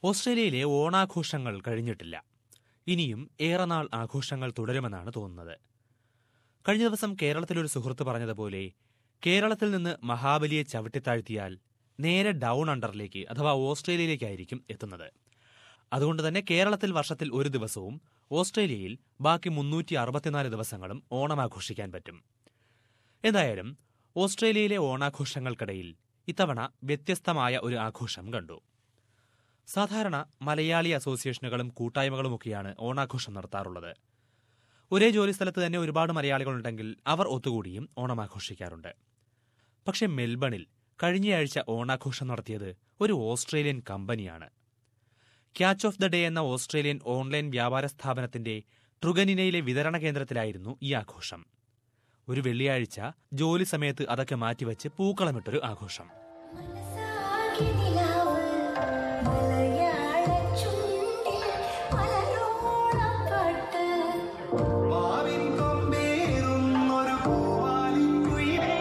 ഓസ്ട്രേലിയയിലെ ഓണാഘോഷങ്ങൾ കഴിഞ്ഞിട്ടില്ല ഇനിയും ഏറെ നാൾ ആഘോഷങ്ങൾ തുടരുമെന്നാണ് തോന്നുന്നത് കഴിഞ്ഞ ദിവസം കേരളത്തിലൊരു സുഹൃത്ത് പറഞ്ഞതുപോലെ കേരളത്തിൽ നിന്ന് മഹാബലിയെ ചവിട്ടിത്താഴ്ത്തിയാൽ നേരെ ഡൗൺ അണ്ടറിലേക്ക് അഥവാ ഓസ്ട്രേലിയയിലേക്കായിരിക്കും എത്തുന്നത് അതുകൊണ്ട് തന്നെ കേരളത്തിൽ വർഷത്തിൽ ഒരു ദിവസവും ഓസ്ട്രേലിയയിൽ ബാക്കി മുന്നൂറ്റി അറുപത്തിനാല് ദിവസങ്ങളും ഓണം ആഘോഷിക്കാൻ പറ്റും എന്തായാലും ഓസ്ട്രേലിയയിലെ ഓണാഘോഷങ്ങൾക്കിടയിൽ ഇത്തവണ വ്യത്യസ്തമായ ഒരു ആഘോഷം കണ്ടു സാധാരണ മലയാളി അസോസിയേഷനുകളും കൂട്ടായ്മകളുമൊക്കെയാണ് ഓണാഘോഷം നടത്താറുള്ളത് ഒരേ ജോലിസ്ഥലത്ത് തന്നെ ഒരുപാട് മലയാളികളുണ്ടെങ്കിൽ അവർ ഒത്തുകൂടിയും ഓണം ആഘോഷിക്കാറുണ്ട് പക്ഷെ മെൽബണിൽ കഴിഞ്ഞയാഴ്ച ഓണാഘോഷം നടത്തിയത് ഒരു ഓസ്ട്രേലിയൻ കമ്പനിയാണ് ക്യാച്ച് ഓഫ് ദ ഡേ എന്ന ഓസ്ട്രേലിയൻ ഓൺലൈൻ വ്യാപാര സ്ഥാപനത്തിന്റെ ട്രുഗനിനയിലെ വിതരണ കേന്ദ്രത്തിലായിരുന്നു ഈ ആഘോഷം ഒരു വെള്ളിയാഴ്ച ജോലി സമയത്ത് അതൊക്കെ മാറ്റിവെച്ച് പൂക്കളമിട്ടൊരു ആഘോഷം മനസ്സാകെ നിലാവ് മലയാള ചുണ്ടിൽ മലരോണപ്പാട്ട് മാവിൻ കൊമ്പേറുന്നൊരു പൂവാലിക്കുയിലേ,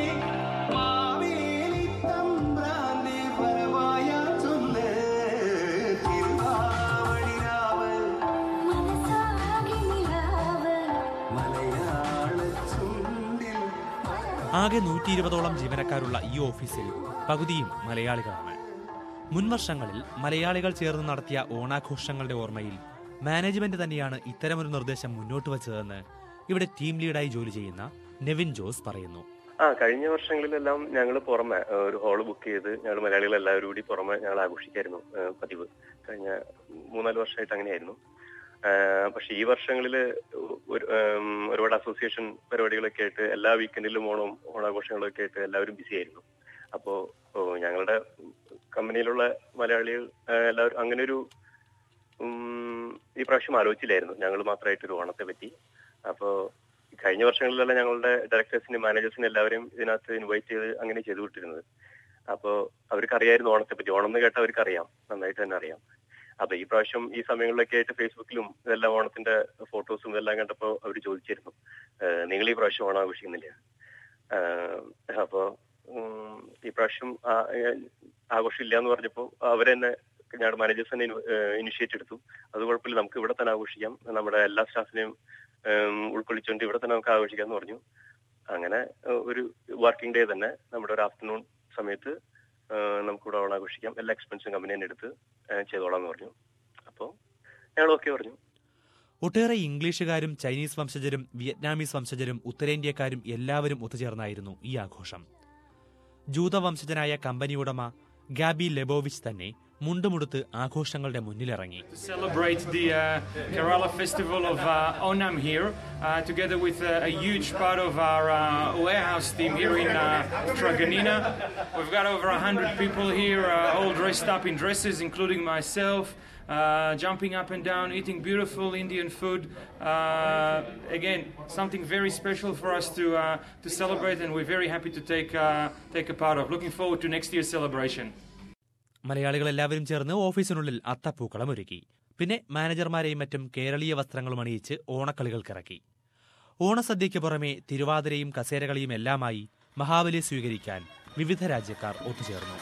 മാവേലി തമ്പ്രാന്റെ വരവായ ചൊല്ല്. തിരുവാവണിരാവ്, മനസ്സാകെ നിലാവ് മലയാള ചുണ്ടിൽ ആകെ നൂറ്റി ഇരുപതോളം ജീവനക്കാരുള്ള ഈ ഓഫീസിൽ പകുതിയും മലയാളികളാണ് മുൻവർഷങ്ങളിൽ മലയാളികൾ ചേർന്ന് നടത്തിയ ഓണാഘോഷങ്ങളുടെ ഓർമ്മയിൽ മാനേജ്മെന്റ് തന്നെയാണ് ഇത്തരമൊരു നിർദ്ദേശം മുന്നോട്ട് വച്ചതെന്ന് ഇവിടെ ടീം ലീഡായി ജോലി ചെയ്യുന്ന നെവിൻ ജോസ് പറയുന്നു ആ കഴിഞ്ഞ വർഷങ്ങളിലെല്ലാം ഞങ്ങൾ പുറമെ ഏ, ഒരു ഹാള് ബുക്ക് ചെയ്ത് ഞങ്ങൾ മലയാളികൾ എല്ലാവരും കൂടി പുറമെ ഞങ്ങൾ ആഘോഷിക്കായിരുന്നു ഏ, പതിവ് കഴിഞ്ഞ മൂന്നാല് വർഷമായിട്ട് അങ്ങനെയായിരുന്നു ഏ, പക്ഷെ ഈ വർഷങ്ങളിൽ ഒരു ഏം, ഒരുപാട് അസോസിയേഷൻ പരിപാടികളൊക്കെ ആയിട്ട് എല്ലാ വീക്കെൻഡിലും ഓണം ഓണാഘോഷങ്ങളൊക്കെ ആയിട്ട് എല്ലാവരും ബിസി ആയിരുന്നു അപ്പോ ഓ, ഞങ്ങളുടെ കമ്പനിയിലുള്ള മലയാളികൾ ഏ, എല്ലാവരും അങ്ങനെ ഒരു ഉം, ഈ പ്രാവശ്യം ആലോചിച്ചില്ലായിരുന്നു ഞങ്ങൾ മാത്രമായിട്ടൊരു ഓണത്തെ പറ്റി അപ്പോ കഴിഞ്ഞ വർഷങ്ങളിലെല്ലാം ഞങ്ങളുടെ ഡയറക്ടേഴ്സിനെ മാനേജേഴ്സിനെ എല്ലാവരെയും ഇതിനകത്ത് ഇൻവൈറ്റ് ചെയ്ത് അങ്ങനെ ചെയ്തു വിട്ടിരുന്നത് അപ്പോ അവർക്ക് അറിയായിരുന്നു ഓണത്തെ പറ്റി ഓണം എന്ന് കേട്ടാൽ അവർക്ക് അറിയാം നന്നായിട്ട് തന്നെ അറിയാം അപ്പൊ ഈ പ്രാവശ്യം ഈ സമയങ്ങളിലൊക്കെ ആയിട്ട് ഫേസ്ബുക്കിലും ഇതെല്ലാം ഓണത്തിന്റെ ഫോട്ടോസും ഇതെല്ലാം കണ്ടപ്പോ അവർ ചോദിച്ചിരുന്നു "ഏഹ്, നിങ്ങൾ ഈ പ്രാവശ്യം ഓണം ആഘോഷിക്കുന്നില്ല ഏഹ്, അപ്പോ ഉം, ഈ പ്രാവശ്യം ആ- ഏഹ്, ആഘോഷമില്ല എന്ന് പറഞ്ഞപ്പോ അവരെന്നെ ഞങ്ങളുടെ മാനേജേഴ്സ് തന്നെ ഇനിഷ്യേറ്റ് എടുത്തു അത് കുഴപ്പമില്ല നമുക്ക് ഇവിടെ തന്നെ ആഘോഷിക്കാം നമ്മുടെ എല്ലാ സ്റ്റാഫിനെയും ഉം, ഉൾക്കൊള്ളിച്ചുകൊണ്ട് ഇവിടെ തന്നെ നമുക്ക് ആഘോഷിക്കാം എന്ന് പറഞ്ഞു അങ്ങനെ ഏഹ്, ഒരു വർക്കിംഗ് ഡേ തന്നെ നമ്മുടെ ഒരു ആഫ്റ്റർനൂൺ സമയത്ത് ഏഹ്, നമുക്ക് ഇവിടെ ഓണം ആഘോഷിക്കാം എല്ലാ എക്സ്പെൻസും കമ്പനി തന്നെ എടുത്ത് ഏഹ്, ചെയ്തോളാം എന്ന് പറഞ്ഞു അപ്പോൾ ഞങ്ങൾ ഓക്കെ പറഞ്ഞു ഒട്ടേറെ ഇംഗ്ലീഷുകാരും ചൈനീസ് വംശജരും വിയറ്റ്നാമീസ് വംശജരും ഉത്തരേന്ത്യക്കാരും എല്ലാവരും ഒത്തുചേർന്നായിരുന്നു ഈ ആഘോഷം ജൂതവംശജനായ കമ്പനി ഉടമ ഗാബി ലെബോവിച്ച് തന്നെ മുണ്ടുമുടുത്ത് ആഘോഷങ്ങളുടെ മുന്നിലിറങ്ങി to celebrate the uh, Kerala festival of uh, Onam here, uh, together with uh, a huge part of our uh, warehouse team here in uh, Traganina. We've got over 100 people here, uh, all dressed up in dresses, including myself. Uh, jumping up and down, eating beautiful Indian food. Uh, again, something very special for us to uh, to celebrate, and we're very happy to take uh, take a part of. Looking forward to next year's celebration. മലയാളികൾ എല്ലാവരും ചേർന്ന് ഓഫീസിനുള്ളിൽ അത്തപ്പൂക്കളം ഒരുക്കി പിന്നെ മാനേജർമാരെയും മറ്റും കേരളീയ വസ്ത്രങ്ങളും അണിയിച്ച് ഓണക്കളികൾക്കിറക്കി ഓണസദ്യയ്ക്ക് പുറമെ തിരുവാതിരയും കസേരകളിയും എല്ലാമായി മഹാബലിയെ സ്വീകരിക്കാൻ വിവിധ രാജ്യക്കാർ ഒത്തുചേർന്നു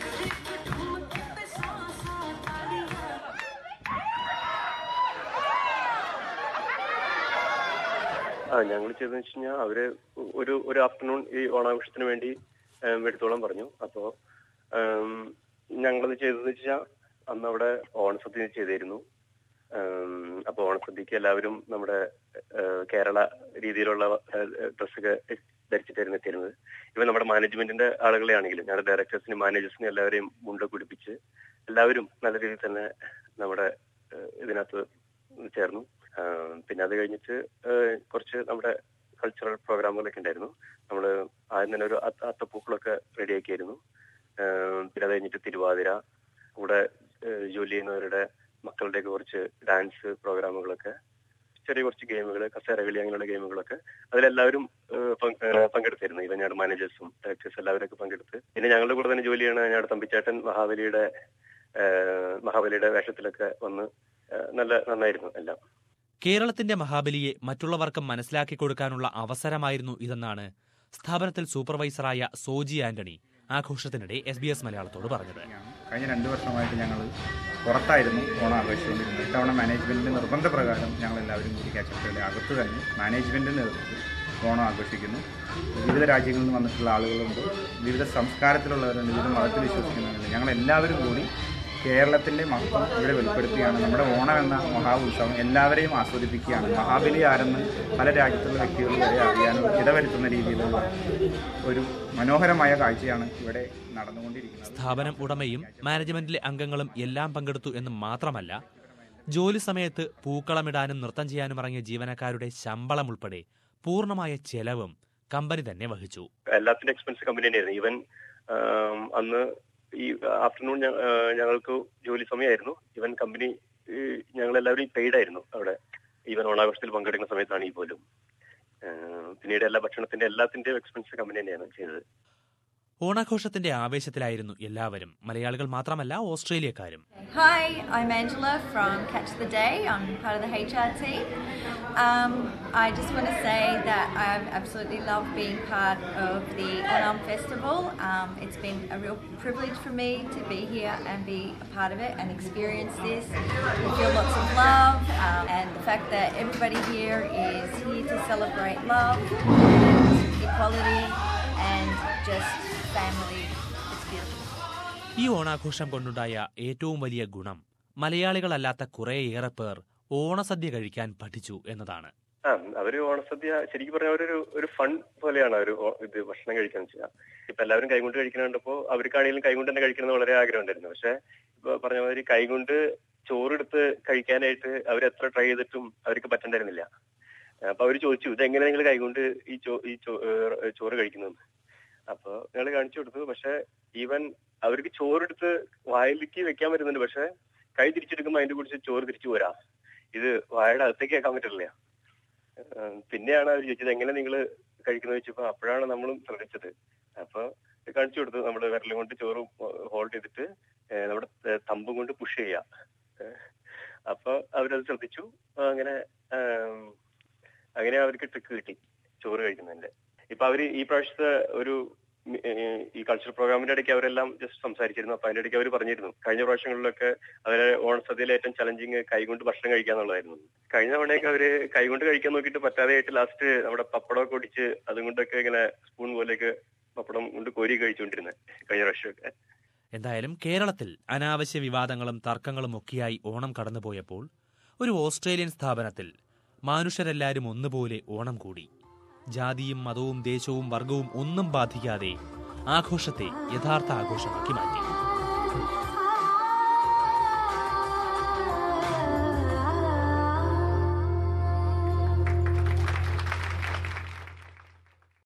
ആ ഞങ്ങൾ ചെയ്തതെന്ന് വെച്ച് കഴിഞ്ഞാൽ അവര് ഒരു ഒരു ആഫ്റ്റർനൂൺ ഈ ഓണാഘോഷത്തിന് വേണ്ടി ഏം, എടുത്തോളാൻ പറഞ്ഞു അപ്പോ ഏം, ഞങ്ങളത് ചെയ്തതെന്ന് വെച്ചാൽ അന്ന് അവിടെ ഓണസദ്യ ചെയ്തിരുന്നു ഏം, അപ്പൊ ഓണസദ്യക്ക് എല്ലാവരും നമ്മുടെ ഏഹ്, കേരള രീതിയിലുള്ള ഡ്രസ്സൊക്കെ ധരിച്ചിട്ടായിരുന്നു എത്തിയിരുന്നത് ഇവ നമ്മുടെ മാനേജ്മെന്റിന്റെ ആളുകളെ ആണെങ്കിലും ഞങ്ങളുടെ ഡയറക്ടേഴ്സിനും മാനേജേഴ്സിനും എല്ലാവരെയും മുണ്ട കുടിപ്പിച്ച് എല്ലാവരും നല്ല രീതിയിൽ തന്നെ നമ്മുടെ ഏഹ്, ഇതിനകത്ത് ചേർന്നു ആഹ് പിന്നെ അത് കഴിഞ്ഞിട്ട് ഏഹ് കുറച്ച് നമ്മുടെ കൾച്ചറൽ പ്രോഗ്രാമുകളൊക്കെ ഉണ്ടായിരുന്നു നമ്മൾ ആദ്യം തന്നെ ഒരു അത്ത- അത്തപ്പൂക്കളൊക്കെ റെഡിയാക്കിയായിരുന്നു ആഹ് പിന്നെ അത് കഴിഞ്ഞിട്ട് തിരുവാതിര കൂടെ ഏഹ് ജോലി ചെയ്യുന്നവരുടെ മക്കളുടെയൊക്കെ കുറച്ച് ഡാൻസ് പ്രോഗ്രാമുകളൊക്കെ ചെറിയ കുറച്ച് ഗെയിമുകൾ കസേരകളി അങ്ങനെയുള്ള ഗെയിമുകളൊക്കെ അതിലെല്ലാവരും ഏഹ് പങ്ക്- ഏഹ് പങ്കെടുത്തിരുന്നു ഇവൻ ഞങ്ങളുടെ മാനേജേഴ്സും ഡയറക്ടേഴ്സ് എല്ലാവരൊക്കെ പങ്കെടുത്ത് പിന്നെ ഞങ്ങളുടെ കൂടെ തന്നെ ജോലി ചെയ്യണ ഞങ്ങളുടെ തമ്പിച്ചേട്ടൻ മഹാബലിയുടെ ഏഹ് മഹാബലിയുടെ വേഷത്തിലൊക്കെ വന്ന് ഏഹ് നല്ല നന്നായിരുന്നു എല്ലാം കേരളത്തിന്റെ മഹാബലിയെ മറ്റുള്ളവർക്കും മനസ്സിലാക്കി കൊടുക്കാനുള്ള അവസരമായിരുന്നു ഇതെന്നാണ് സ്ഥാപനത്തിൽ സൂപ്പർവൈസറായ സോജി ആന്റണി ആഘോഷത്തിനിടെ എസ് ബി എസ് മലയാളത്തോട് പറഞ്ഞത് കഴിഞ്ഞ രണ്ട് വർഷമായിട്ട് ഞങ്ങൾ പുറത്തായിരുന്നു ഓണം ആഘോഷിച്ചുകൊണ്ടിരുന്നത് ഇത്തവണ മാനേജ്മെൻറ്റിൻ്റെ നിർബന്ധപ്രകാരം ഞങ്ങൾ എല്ലാവരും കൂടി കാച്ചപ്പയുടെ അകത്ത് തന്നെ മാനേജ്മെൻറ്റിൻ്റെ നേതൃത്വത്തിൽ ഓണം ആഘോഷിക്കുന്നു വിവിധ രാജ്യങ്ങളിൽ നിന്ന് വന്നിട്ടുള്ള ആളുകളുണ്ട് വിവിധ സംസ്കാരത്തിലുള്ളവരുണ്ട് വിവിധ മതത്തിൽ വിശ്വസിക്കുന്നവരുണ്ട് ഞങ്ങൾ എല്ലാവരും കൂടി കേരളത്തിൻ്റെ മഹത്വം ഇവിടെ വെളിപ്പെടുത്തുകയാണ് നമ്മുടെ ഓണം എന്ന മഹാ ഉത്സവം എല്ലാവരെയും ആസ്വദിപ്പിക്കുകയാണ് മഹാബലി ആരെന്ന് പല രാജ്യത്തുള്ള വ്യക്തികൾ വരെ അറിയാനും ഇടവരുത്തുന്ന രീതിയിലുള്ള ഒരു മനോഹരമായ കാഴ്ചയാണ് ഇവിടെ നടന്നുകൊണ്ടിരിക്കുന്നത് സ്ഥാപനം ഉടമയും മാനേജ്മെന്റിലെ അംഗങ്ങളും എല്ലാം പങ്കെടുത്തു എന്ന് മാത്രമല്ല ജോലി സമയത്ത് പൂക്കളമിടാനും നൃത്തം ചെയ്യാനും ഇറങ്ങിയ ജീവനക്കാരുടെ ശമ്പളം ഉൾപ്പെടെ പൂർണ്ണമായ ചെലവും കമ്പനി തന്നെ വഹിച്ചു എല്ലാത്തിന്റെ എക്സ്പെൻസ് കമ്പനി തന്നെയായിരുന്നു ഈവൻ അന്ന് ഈ ആഫ്റ്റർനൂൺ ഞങ്ങൾക്ക് ജോലി സമയമായിരുന്നു ഈവൻ കമ്പനി ഞങ്ങൾ എല്ലാവരും പെയ്ഡ് ആയിരുന്നു അവിടെ ഈവൻ ഓണാഘോഷത്തിൽ പങ്കെടുക്കുന്ന സമയത്താണ് ഈ പോലും ആഹ് പിന്നീട് എല്ലാ ഭക്ഷണത്തിന്റെ എല്ലാത്തിന്റെയും എക്സ്പെൻസ് കമ്പനി തന്നെയാണ് ചെയ്തത് ഓണാഘോഷത്തിന്റെ ആവേശത്തിലായിരുന്നു എല്ലാവരും മലയാളികൾ മാത്രമല്ല ഓസ്ട്രേലിയക്കാരും Hi, I'm Angela from Catch the Day. I'm part of the HR team. Um, I just want to say that I've absolutely loved being part of the Onam Festival. Um, it's been a real privilege for me to be here and be a part of it and experience this. I feel lots of love um, and the fact that everybody here is here to celebrate love and equality and just family. It's beautiful. ഈ ഓണാഘോഷം കൊണ്ടുണ്ടായ ഏറ്റവും വലിയ ഗുണം മലയാളികളല്ലാത്ത കുറേയേറെ പേർ ഓണസദ്യ കഴിക്കാൻ പഠിച്ചു എന്നതാണ് ആ അവര് ഓണസദ്യ ശരിക്കും പറഞ്ഞ അവരൊരു ഒരു ഫൺ പോലെയാണ് അവർ ഇത് ഭക്ഷണം കഴിക്കാൻ വെച്ചാൽ ഇപ്പൊ എല്ലാവരും കൈകൊണ്ട് കഴിക്കുന്ന കണ്ടപ്പോ അവർക്കാണെങ്കിലും കൈകൊണ്ട് തന്നെ കഴിക്കണം എന്ന് വളരെ ആഗ്രഹം ഉണ്ടായിരുന്നു പക്ഷെ ഇപ്പൊ പറഞ്ഞ മാതിരി കൈകൊണ്ട് ചോറെടുത്ത് കഴിക്കാനായിട്ട് അവർ എത്ര ട്രൈ ചെയ്തിട്ടും അവർക്ക് പറ്റണ്ടായിരുന്നില്ല അപ്പൊ അവര് ചോദിച്ചു ഇതെങ്ങനെ നിങ്ങൾ കൈകൊണ്ട് ഈ ചോ ഈ ചോ- ഏഹ് ചോറ് കഴിക്കുന്നതെന്ന് അപ്പൊ ഞങ്ങൾ കാണിച്ചു കൊടുത്തു പക്ഷെ ഈവൻ അവർക്ക് ചോറെടുത്ത് വായിലേക്ക് വെക്കാൻ പറ്റുന്നുണ്ട് പക്ഷെ കൈ തിരിച്ചെടുക്കുമ്പോ അതിന്റെ കുറിച്ച് ചോറ് തിരിച്ചു പോരാ ഇത് വായുടെ അകത്തേക്ക് വെക്കാൻ പറ്റില്ല ഏഹ് പിന്നെയാണ് അവർ ചോദിച്ചത് എങ്ങനെ നിങ്ങൾ കഴിക്കുന്നത് വെച്ചപ്പോ അപ്പോഴാണ് നമ്മളും ശ്രദ്ധിച്ചത് അപ്പൊ ഇത് കാണിച്ചു കൊടുത്തു നമ്മൾ വിരലും കൊണ്ട് ചോറ് ഹോൾഡ് ചെയ്തിട്ട് ഏഹ് നമ്മുടെ ത- തമ്പും കൊണ്ട് പുഷ് ചെയ്യാ ഏഹ് അപ്പൊ അവരത് ശ്രദ്ധിച്ചു അങ്ങനെ ആം, അങ്ങനെ അവർക്ക് ട്രിക്ക് കിട്ടി ചോറ് കഴിക്കുന്നതിന്റെ ഇപ്പൊ അവര് ഈ പ്രാവശ്യത്തെ ഒരു ഉം, ഏഹ് ഈ കൾച്ചറൽ പ്രോഗ്രാമിന്റെ ഇടയ്ക്ക് അവരെല്ലാം ജസ്റ്റ് സംസാരിച്ചിരുന്നു അപ്പൊ അതിന്റെ ഇടയ്ക്ക് അവർ പറഞ്ഞിരുന്നു കഴിഞ്ഞ പ്രാവശ്യങ്ങളിലൊക്കെ അവരെ ഓണസദ്യയിലെ ഏറ്റവും ചലഞ്ചിങ് കൈകൊണ്ട് ഭക്ഷണം കഴിക്കുക എന്നുള്ളതായിരുന്നു കഴിഞ്ഞ തവണയൊക്കെ അവര് കൈകൊണ്ട് കഴിക്കാൻ നോക്കിയിട്ട് പറ്റാതെയായിട്ട് ലാസ്റ്റ് നമ്മുടെ പപ്പടമൊക്കെ ഒടിച്ച് അതും കൊണ്ടൊക്കെ ഇങ്ങനെ സ്പൂൺ പോലെയൊക്കെ പപ്പടം കൊണ്ട് കോരി കഴിച്ചുകൊണ്ടിരുന്നത് കഴിഞ്ഞ പ്രാവശ്യമൊക്കെ എന്തായാലും കേരളത്തിൽ അനാവശ്യ വിവാദങ്ങളും തർക്കങ്ങളും ഒക്കെയായി ഓണം കടന്നുപോയപ്പോൾ ഒരു ഓസ്ട്രേലിയൻ സ്ഥാപനത്തിൽ മനുഷ്യരെല്ലാവരും ഒന്നുപോലെ ഓണം കൂടി ജാതിയും മതവും ദേശവും വർഗവും ഒന്നും ബാധിക്കാതെ ആഘോഷത്തെ യഥാർത്ഥ ആഘോഷമാക്കി മാറ്റി